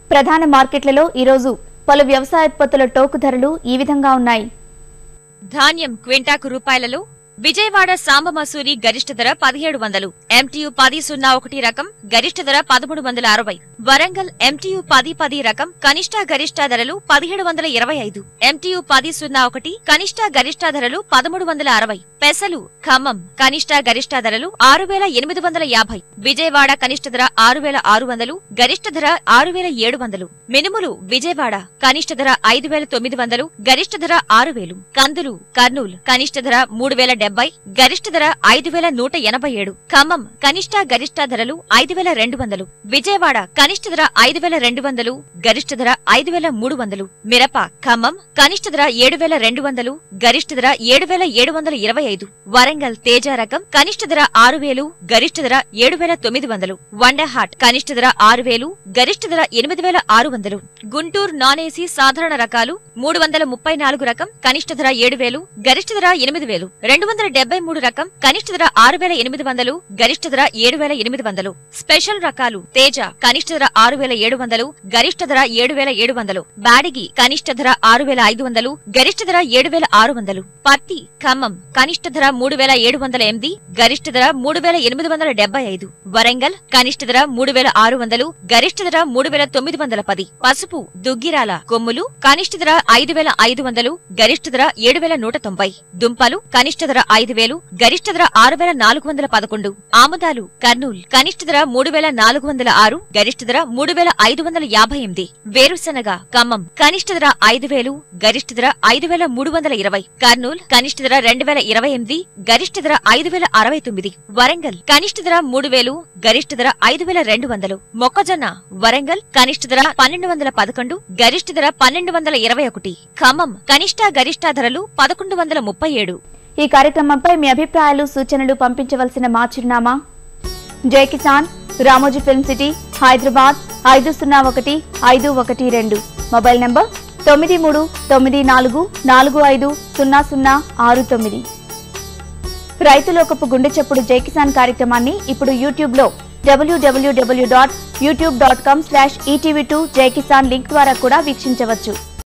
ప్రధాన మార్కెట్లలో ఈరోజు పలు వ్యవసాయోత్పత్తుల టోకు ధరలు ఈ విధంగా ఉన్నాయి ధాన్యం క్వింటాకు రూపాయలలో విజయవాడ సాంబ మసూరి గరిష్ట ధర పదిహేడు వందలు ఎంటీయు పది సున్నా ఒకటి రకం గరిష్ట ధర పదమూడు వందల అరవై వరంగల్ ఎంటీయు పది పది రకం కనిష్ట గరిష్ట ధరలు పదిహేడు వందల ఇరవై ఐదు ఎంటీయు పది సున్నా ఒకటి కనిష్ట గరిష్ట ధరలు పదమూడు వందల అరవై పెసలు ఖమ్మం కనిష్ట గరిష్ట ధరలు ఆరు వేల ఎనిమిది వందల యాభై విజయవాడ కనిష్ట ధర ఆరు వేల ఆరు వందలు గరిష్ట ధర ఆరు వేల ఏడు వందలు మినుములు విజయవాడ కనిష్ట ధర ఐదు వేల తొమ్మిది వందలు గరిష్ట ధర ఆరు వేలు కందులు కర్నూలు కనిష్ట ధర మూడు వేల డెబ్బై గరిష్ట ధర ఐదు వేల నూట ఎనభై ఏడు ఖమ్మం కనిష్ట గరిష్ట ధరలు ఐదు వేల రెండు వందలు విజయవాడ కనిష్ట ధర ఐదు వేల రెండు వందలు గరిష్ట ధర ఐదు వేల మూడు వందలు మిరప ఖమ్మం కనిష్ట ధర ఏడు వేల రెండు వందలు గరిష్ట ధర ఏడు వేల ఏడు వందల ఇరవై ఐదు వరంగల్ తేజ రకం కనిష్ట ధర ఆరు వేలు గరిష్ట ధర ఏడు వేల తొమ్మిది వందలు వండర్హాట్ కనిష్ట ధర ఆరు వేలు గరిష్ట ధర ఎనిమిది వేల ఆరు వందలు గుంటూరు నాన్ ఏసీ సాధారణ రకాలు మూడు వందల ముప్పై నాలుగు రకం కనిష్ట ధర ఏడు వేలు గరిష్ట ధర ఎనిమిది వేలు రెండు వందల డెబ్బై మూడు రకం కనిష్ట ధర ఆరు వేల ఎనిమిది వందలు గరిష్ట ధర ఏడు వేల ఎనిమిది వందలు స్పెషల్ రకాలు తేజ కనిష్ట ధర ఆరు వేల ఏడు వందలు గరిష్ట ధర ఏడు వేల ఏడు వందలు బాడిగి కనిష్ట ధర ఆరు వేల ఐదు వందలు గరిష్ట ధర ఏడు వేల ఆరు వందలు పత్తి ఖమ్మం కనిష్ట ధర మూడు వేల ఏడు వందల ఎనిమిది గరిష్ట ధర మూడు వేల ఎనిమిది వందల డెబ్బై ఐదు వరంగల్ కనిష్ట ధర మూడు వేల ఆరు వందలు గరిష్ట ధర మూడు వేల తొమ్మిది వందల పది పసుపు దుగ్గిరాల కొమ్ములు కనిష్ట ధర ఐదు వేల ఐదు వందలు గరిష్ట ధర ఏడు వేల నూట తొంభై దుంపలు కనిష్ట ధర ఐదు వేలు గరిష్ట ధర ఆరు వేల నాలుగు వందల పదకొండు ఆముదాలు కర్నూల్ కనిష్ట ధర మూడు వేల నాలుగు వందల ఆరు గరిష్ట ధర మూడు వేల ఐదు వందల యాభై ఎనిమిది వేరుశనగ ఖమ్మం కనిష్ట ధర ఐదు వేలు గరిష్ట ధర ఐదు వేల మూడు వందల ఇరవై కర్నూల్ కనిష్ట ధర రెండు వేల ఇరవై ఎనిమిది గరిష్ట ధర ఐదు వేల అరవై తొమ్మిది వరంగల్ కనిష్ట ధర మూడు వేలు గరిష్ట ధర ఐదు వేల రెండు వందలు మొక్కజొన్న వరంగల్ కనిష్ట ధర పన్నెండు వందల పదకొండు గరిష్ట ధర పన్నెండు వందల ఇరవై ఒకటి ఖమ్మం కనిష్ట గరిష్ట ధరలు పదకొండు వందల ముప్పై ఏడు ఈ కార్యక్రమంపై మీ అభిప్రాయాలు సూచనలు పంపించవలసిన మా చిరునామా జై కిసాన్ రామోజీ ఫిల్మ్ సిటీ హైదరాబాద్ ఐదు సున్నా ఒకటి ఐదు ఒకటి రెండు మొబైల్ నంబర్ తొమ్మిది మూడు తొమ్మిది నాలుగు నాలుగు ఐదు సున్నా సున్నా ఆరు తొమ్మిది రైతులోకపు గుండె చప్పుడు జై కిసాన్ కార్యక్రమాన్ని ఇప్పుడు యూట్యూబ్ లో డబ్ల్యూడబ్ల్యూడబ్ల్యూ dot YouTube dot com slash ETV two Jai Kisan link ద్వారా కూడా వీక్షించవచ్చు